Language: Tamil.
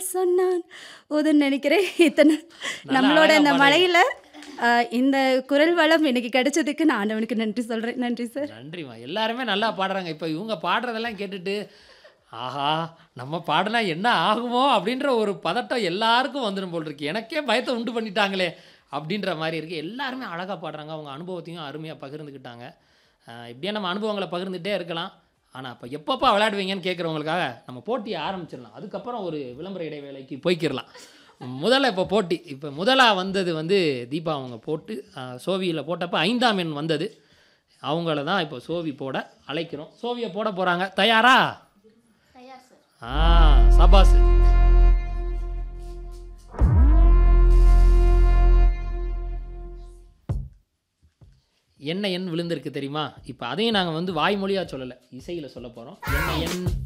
சொன்னான் போதும்னு நினைக்கிறேன் இத்தனை நல்லா நம்மளோட அழகா இந்த பாடுறீங்க. மலையில அஹ், இந்த குரல் வளம் இன்னைக்கு கிடைச்சதுக்கு நான் ஆண்டவனுக்கு நன்றி சொல்றேன் நன்றி சார் நன்றிம்மா எல்லாருமே நல்லா பாடுறாங்க இப்போ இவங்க பாடுறதெல்லாம் கேட்டுட்டு ஆஹா நம்ம பாடினா என்ன ஆகுமோ அப்படின்ற ஒரு பதட்டம் எல்லாருக்கும் வந்துடும் போல் இருக்கு எனக்கே பயத்தை உண்டு பண்ணிட்டாங்களே அப்படின்ற மாதிரி இருக்குது எல்லாருமே அழகாக பாடுறாங்க அவங்க அனுபவத்தையும் அருமையாக பகிர்ந்துக்கிட்டாங்க ஆஹ் இப்படியே நம்ம அனுபவங்களை பகிர்ந்துகிட்டே இருக்கலாம் ஆனால் அப்போ எப்பப்போ விளையாடுவீங்கன்னு கேட்குறவங்களுக்காக நம்ம போட்டியை ஆரம்பிச்சிடலாம் அதுக்கப்புறம் ஒரு விளம்பர இடைவேளைக்கு போய்க்கிடலாம் முதல்ல இப்போ போட்டி இப்போ முதலாக வந்தது வந்து தீபா அவங்க போட்டு சோவியில் போட்டப்போ ஐந்தாம் எண் வந்தது அவங்கள தான் இப்போ சோவி போட அழைக்கிறோம் சோவியை போட போகிறாங்க தயாரா ஆ சபாஸ் என்ன எண் விழுந்திருக்கு தெரியுமா இப்போ அதையும் நாங்கள் வந்து வாய்மொழியாக சொல்லலை இசையில் சொல்ல போகிறோம் என்ன எண்